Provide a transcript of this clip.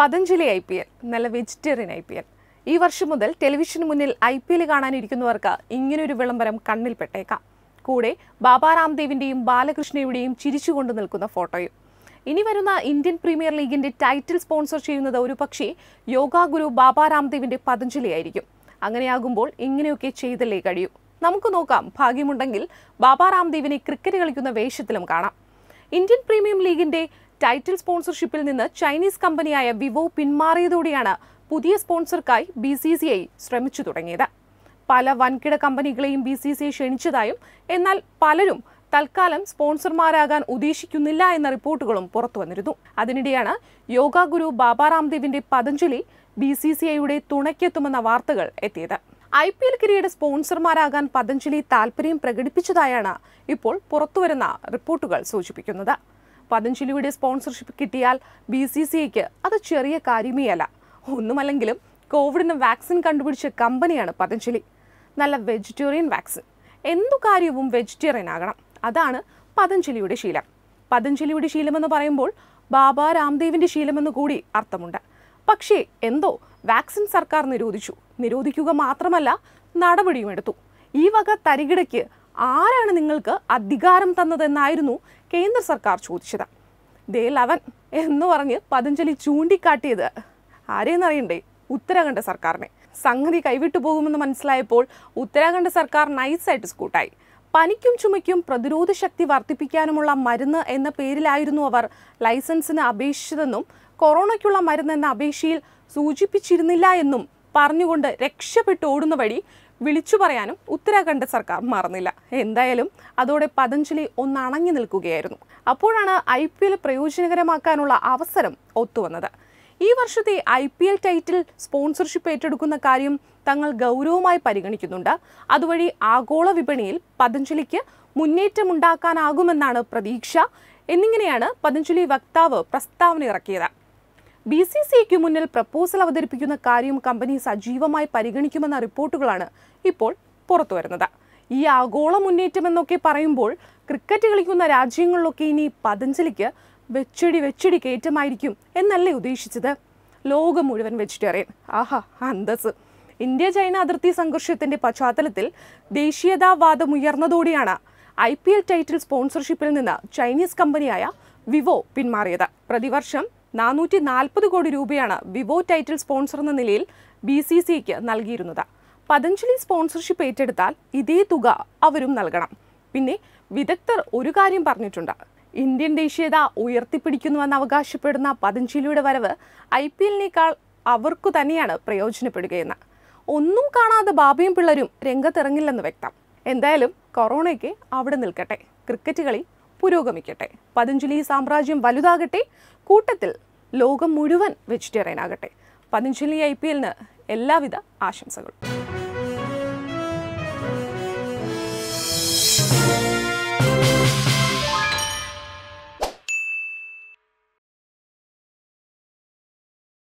Patanjali I P L നല്ല vegetarian I P L ഈ വർഷം മുതൽ ടെലിവിഷന് മുന്നിൽ ഐ പി എൽ കാണാനിരിക്കുന്നവർക്ക് ഇങ്ങനൊരു വിളംബരം കണ്ണിൽപ്പെട്ടേക്കാം കൂടെ ബാബ രാംദേവിന്റെയും ബാലകൃഷ്ണയുടെയും ചിരിച്ചുകൊണ്ട് നിൽക്കുന്ന ഫോട്ടോയും ഇനി വരുന്ന ഇന്ത്യൻ പ്രീമിയർ ലീഗിന്റെ ടൈറ്റിൽ സ്പോൺസർ ചെയ്യുന്നത് ഒരു പക്ഷേ യോഗ ഗുരു ബാബ രാംദേവിന്റെ പതഞ്ജലി ആയിരിക്കും അങ്ങനെയാകുമ്പോൾ ഇങ്ങനെയൊക്കെ ചെയ്തല്ലേ കഴിയൂ നമുക്ക് നോക്കാം ഭാഗ്യമുണ്ടെങ്കിൽ ബാബ രാംദേവിനെ ക്രിക്കറ്റ് കളിക്കുന്ന വേഷത്തിലും കാണാം ഇന്ത്യൻ പ്രീമിയം ലീഗിന്റെ ടൈറ്റിൽ സ്പോൺസർഷിപ്പിൽ നിന്ന് ചൈനീസ് കമ്പനിയായ വിവോ പിന്മാറിയതോടെയാണ് പുതിയ സ്പോൺസർക്കായി ബി സി സി ഐ ശ്രമിച്ചു തുടങ്ങിയത് പല വൻകിട കമ്പനികളെയും ബി സി സി ഐ ക്ഷണിച്ചതായും എന്നാൽ പലരും തൽക്കാലം സ്പോൺസർമാരാകാൻ ഉദ്ദേശിക്കുന്നില്ല എന്ന റിപ്പോർട്ടുകളും പുറത്തു വന്നിരുന്നു അതിനിടെയാണ് യോഗ ഗുരു ബാബ രാംദേവിന്റെ പതഞ്ജലി ബി സി സി ഐയുടെ തുണയ്ക്കെത്തുമെന്ന വാർത്തകൾ എത്തിയത് ഐ പി എൽ കിരീട സ്പോൺസർമാരാകാൻ പതഞ്ജലി താൽപര്യം പ്രകടിപ്പിച്ചതായാണ് ഇപ്പോൾ പുറത്തുവരുന്ന റിപ്പോർട്ടുകൾ സൂചിപ്പിക്കുന്നത് പതഞ്ജലിയുടെ സ്പോൺസർഷിപ്പ് കിട്ടിയാൽ ബി സി സി ഐക്ക് അത് ചെറിയ കാര്യമേ അല്ല ഒന്നുമല്ലെങ്കിലും കോവിഡിന് വാക്സിൻ കണ്ടുപിടിച്ച കമ്പനിയാണ് പതഞ്ജലി നല്ല വെജിറ്റേറിയൻ വാക്സിൻ എന്തു കാര്യവും വെജിറ്റേറിയൻ ആകണം അതാണ് പതഞ്ജലിയുടെ ശീലം പതഞ്ജലിയുടെ ശീലമെന്ന് പറയുമ്പോൾ ബാബ രാംദേവിന്റെ ശീലമെന്ന് കൂടി അർത്ഥമുണ്ട് പക്ഷേ എന്തോ വാക്സിൻ സർക്കാർ നിരോധിച്ചു നിരോധിക്കുക മാത്രമല്ല നടപടിയും എടുത്തു ഈ വക തരികിടയ്ക്ക് ആരാണ് നിങ്ങൾക്ക് അധികാരം തന്നതെന്നായിരുന്നു കേന്ദ്ര സർക്കാർ ചോദിച്ചത് ദേ ലവൻ എന്ന് പറഞ്ഞ് പതഞ്ജലി ചൂണ്ടിക്കാട്ടിയത് ആരെയെന്നറിയണ്ടേ ഉത്തരാഖണ്ഡ് സർക്കാരിനെ സംഗതി കൈവിട്ടു പോകുമെന്ന് മനസ്സിലായപ്പോൾ ഉത്തരാഖണ്ഡ് സർക്കാർ നൈസായിട്ട് സ്കൂട്ടായി പനിക്കും ചുമയ്ക്കും പ്രതിരോധ ശക്തി വർദ്ധിപ്പിക്കാനുമുള്ള മരുന്ന് എന്ന പേരിലായിരുന്നു അവർ ലൈസൻസിന് അപേക്ഷിച്ചതെന്നും കൊറോണയ്ക്കുള്ള മരുന്ന് എന്ന അപേക്ഷയിൽ സൂചിപ്പിച്ചിരുന്നില്ല എന്നും പറഞ്ഞുകൊണ്ട് രക്ഷപ്പെട്ട് ഓടുന്ന വഴി വിളിച്ചു പറയാനും ഉത്തരാഖണ്ഡ് സർക്കാർ മറന്നില്ല എന്തായാലും അതോടെ പതഞ്ജലി ഒന്നണങ്ങി നിൽക്കുകയായിരുന്നു അപ്പോഴാണ് ഐ പി എൽ പ്രയോജനകരമാക്കാനുള്ള അവസരം ഒത്തുവന്നത് ഈ വർഷത്തെ I P L title sponsorship ഏറ്റെടുക്കുന്ന കാര്യം തങ്ങൾ ഗൗരവമായി പരിഗണിക്കുന്നുണ്ട് അതുവഴി ആഗോള വിപണിയിൽ പതഞ്ജലിക്ക് മുന്നേറ്റമുണ്ടാക്കാനാകുമെന്നാണ് പ്രതീക്ഷ എന്നിങ്ങനെയാണ് പതഞ്ജലി വക്താവ് പ്രസ്താവന ഇറക്കിയത് ബി സി സിക്ക് മുന്നിൽ പ്രപ്പോസൽ അവതരിപ്പിക്കുന്ന കാര്യം കമ്പനി സജീവമായി പരിഗണിക്കുമെന്ന റിപ്പോർട്ടുകളാണ് ഇപ്പോൾ പുറത്തുവരുന്നത് ഈ ആഗോള മുന്നേറ്റം എന്നൊക്കെ പറയുമ്പോൾ ക്രിക്കറ്റ് കളിക്കുന്ന രാജ്യങ്ങളിലൊക്കെ ഇനി പതഞ്ജലിക്ക് വെച്ചടി വെച്ചടി കയറ്റമായിരിക്കും എന്നല്ലേ ഉദ്ദേശിച്ചത് ലോകം മുഴുവൻ വെജിറ്റേറിയൻ ആഹാ അന്തസ് ഇന്ത്യ ചൈന അതിർത്തി സംഘർഷത്തിന്റെ പശ്ചാത്തലത്തിൽ ദേശീയതാവാദം ഉയർന്നതോടെയാണ് ഐ പി എൽ ടൈറ്റിൽ സ്പോൺസർഷിപ്പിൽ നിന്ന് ചൈനീസ് കമ്പനിയായ വിവോ പിന്മാറിയത് പ്രതിവർഷം നാനൂറ്റി നാൽപ്പത് കോടി രൂപയാണ് വിവോ ടൈറ്റിൽ സ്പോൺസർ എന്ന നിലയിൽ ബി സി സിക്ക് നൽകിയിരുന്നത് പതഞ്ജലി സ്പോൺസർഷിപ്പ് ഏറ്റെടുത്താൽ ഇതേ തുക അവരും നൽകണം പിന്നെ വിദഗ്ധർ ഒരു കാര്യം പറഞ്ഞിട്ടുണ്ട് ഇന്ത്യൻ ദേശീയത ഉയർത്തിപ്പിടിക്കുന്നുവെന്ന് അവകാശപ്പെടുന്ന പതഞ്ജലിയുടെ വരവ് ഐ പി എല്ലിനേക്കാൾ അവർക്കു തന്നെയാണ് പ്രയോജനപ്പെടുകയെന്ന് ഒന്നും കാണാതെ ബാബയും പിള്ളരും രംഗത്തിറങ്ങില്ലെന്ന് വ്യക്തം എന്തായാലും കൊറോണയ്ക്ക് അവിടെ നിൽക്കട്ടെ ക്രിക്കറ്റ് കളി പുരോഗമിക്കട്ടെ പതഞ്ജലി സാമ്രാജ്യം വലുതാകട്ടെ കൂട്ടത്തിൽ ലോകം മുഴുവൻ വെജിറ്റേറിയൻ ആകട്ടെ പതഞ്ജലി ഐ പി എല്ലിന് എല്ലാവിധ ആശംസകളും